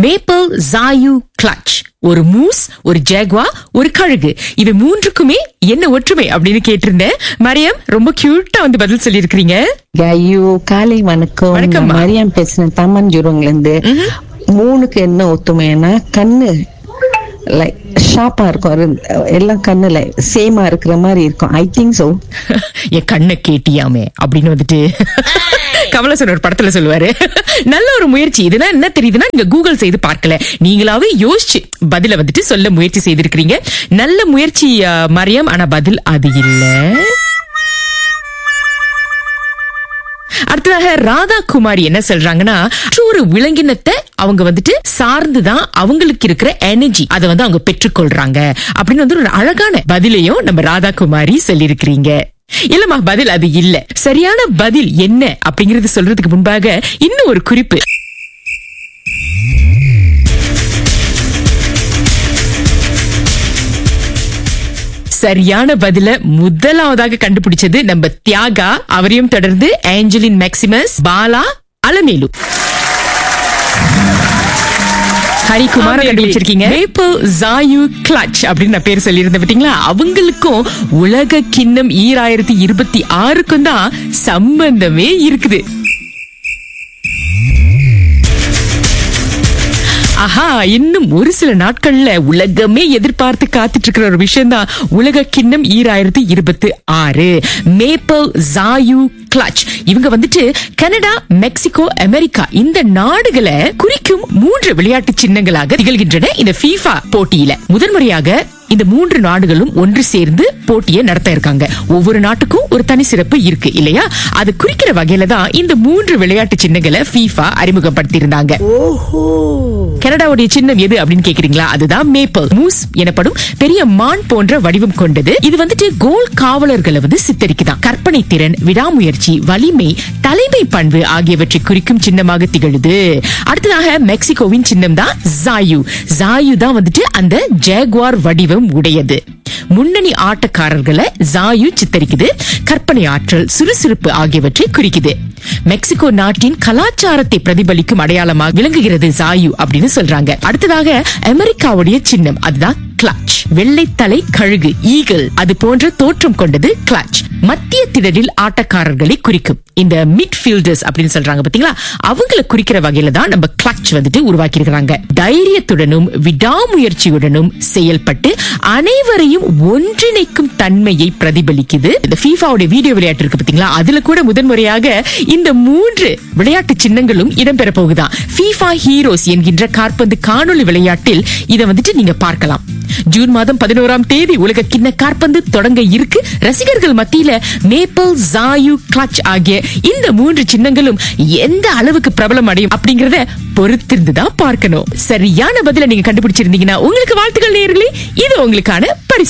Maple ஜாயு clutch ஒரு moose ஒரு ஜாக்வா ஒரு கழுகு இவை மூன்றுக்குமே என்ன ஒற்றுமை அப்படின்னு கேட்டிருந்தேன் மரியம் ரொம்ப கியூட்டா வந்து பதில் சொல்லியிருக்கிறீங்க ஐயோ காலை வணக்கம் வணக்கம்மா. நான் மரியாம் பேசுறேன் தாமன்ஜுருவங்கல இருந்து மூணுக்கு என்ன ஒத்துமைன்னா கண்ணு லைக் ஷார்ப்பா இருக்கும் ரெண்டு- எல்லாம் கண்ணுல சேமா இருக்கிற மாதிரி இருக்கும் ஐ திங்க் சோ என் கண்ணை கேட்டியாமே அப்படின்னு வந்துட்டு கமலசன் ஒரு படத்துல சொல்லுவாரு நல்ல ஒரு முயற்சி இதெல்லாம் என்ன தெரியுதுன்னா நீங்க கூகுள் செய்து பார்க்கல நீங்களாவே யோசிச்சு பதில வந்துட்டு சொல்ல முயற்சி செய்திருக்கிறீங்க நல்ல முயற்சி ஆ, மரியம் ஆனா பதில் அது இல்ல அடுத்ததாக ராதா குமாரி என்ன சொல்றாங்கன்னா ஒரு விலங்கினத்தை அவங்க வந்துட்டு சார்ந்துதான் அவங்களுக்கு இருக்கிற எனர்ஜி அதை வந்து அவங்க பெற்றுக்கொள்றாங்க அப்படின்னு வந்து ஒரு அழகான பதிலையும் நம்ம ராதா குமாரி சொல்லியிருக்கிறீங்க இல்லம்மா பதில் அது இல்ல சரியான பதில் என்ன அப்படிங்கறது சொல்றதுக்கு முன்பாக இன்னும் ஒரு குறிப்பு சரியான பதில முதலாவதாக கண்டுபிடிச்சது நம்ம தியாகா அவரையும் தொடர்ந்து ஏஞ்சலின் மேக்சிமஸ் பாலா அலமேலு ஹரிகுமார கண்டுபிடிச்சிருக்கீங்க மேப்பிள் ஜாயு கிளட்ச் அப்படின்னு நான் பேர் சொல்லியிருந்தேன் பாத்தீங்களா அவங்களுக்கும் உலக கிண்ணம் ஈராயிரத்தி இருபத்தி ஆறுக்கும் தான் சம்பந்தமே இருக்குது ஆஹா இன்னும் ஒரு சில நாட்கள்ல உலகமே எதிர்பார்த்து காத்துட்டு இருக்கிற ஒரு விஷயம் தான் உலக கிண்ணம் ஈராயிரத்தி இருபத்தி ஆறு மேப்பிள் ஜாயு கிளட்ச் இவங்க வந்துட்டு கனடா மெக்சிகோ அமெரிக்கா இந்த நாடுகளை குறிக்கும் மூன்று விளையாட்டு சின்னங்களாக திகழ்கின்றன இந்த FIFA போட்டியில முதன்முறையாக இந்த மூன்று நாடுகளும் ஒன்று சேர்ந்து போட்டியை நடத்த இருக்காங்க ஒவ்வொரு நாட்டுக்கும் ஒரு தனி சிறப்பு இருக்கு இல்லையா அது குறிக்கிற வகையில தான் இந்த மூன்று விளையாட்டு சின்னங்களை FIFA அறிமுகப்படுத்தி இருந்தாங்க கனடாவுடைய சின்னம் எது அப்படின்னு கேக்குறீங்களா அதுதான் மேப்பிள் மூஸ் எனப்படும் பெரிய மான் போன்ற வடிவம் கொண்டது இது வந்துட்டு கோல் காவலர்களை வந்து சித்தரிக்குதான் கற்பனை திறன் விடாமுயற்சி வலிமை தலைமை பண்பு ஆகியவற்றை குறிக்கும் சின்னமாக திகழுது அடுத்ததாக மெக்சிகோவின் சின்னம் தான் ஜாயு ஜாயு தான் வந்துட்டு அந்த ஜேகுவார் வடிவம் உடையது முன்னணி ஆட்டக்காரர்களை ஜாயு சித்தரிக்குது கற்பனை ஆற்றல் சுறுசுறுப்பு ஆகியவற்றை குறிக்குது மெக்சிகோ நாட்டின் கலாச்சாரத்தை பிரதிபலிக்கும் அடையாளமாக விளங்குகிறது ஜாயு அப்படின்னு சொல்றாங்க அடுத்ததாக அமெரிக்காவுடைய சின்னம் அதுதான் கிளட்ச் வெள்ளைத்தலை கழுகு ஈகிள் அது போன்ற தோற்றம் கொண்டது கிளட்ச் மத்திய திடலில் ஆட்டக்காரர்களை குறிக்கும் இந்த மிட்ஃபீல்டர்ஸ் அப்படின்னு சொல்றாங்க பாத்தீங்களா அவங்கள குறிக்கிற வகையில தான் நம்ம கிளட்ச் வந்துட்டு உருவாக்கி இருக்காங்க தைரியத்துடனும் விடாமுயற்சியுடனும் செயல்பட்டு அனைவரையும் ஒன்றிணைக்கும் தன்மையை பிரதிபலிக்குது இந்த ஃபீஃபாவுடைய வீடியோ விளையாட்டு இருக்கு பாத்தீங்களா அதுல கூட முதன்முறையாக இந்த மூன்று விளையாட்டு சின்னங்களும் இடம்பெற போகுதாம் ஃபீஃபா ஹீரோஸ் என்கின்ற காற்பந்து காணொளி விளையாட்டில் இதை வந்துட்டு நீங்க பார்க்கலாம் ஜூன் மாதம் பதினோராம் தேதி உலக கிண்ண காற்பந்து தொடங்க இருக்கு ரசிகர்கள் மத்தியில மேப்பிள் ஜாயு கிளட்ச் ஆகிய இந்த மூன்று சின்னங்களும் எந்த அளவுக்கு பிரபலம் அடையும் அப்படிங்கறத பொறுத்திருந்து தான் பார்க்கணும் சரியான பதில நீங்க கண்டுபிடிச்சிருந்தீங்கன்னா உங்களுக்கு வாழ்த்துக்கள் நேயர்களே இது உங்களுக்கான பரிசு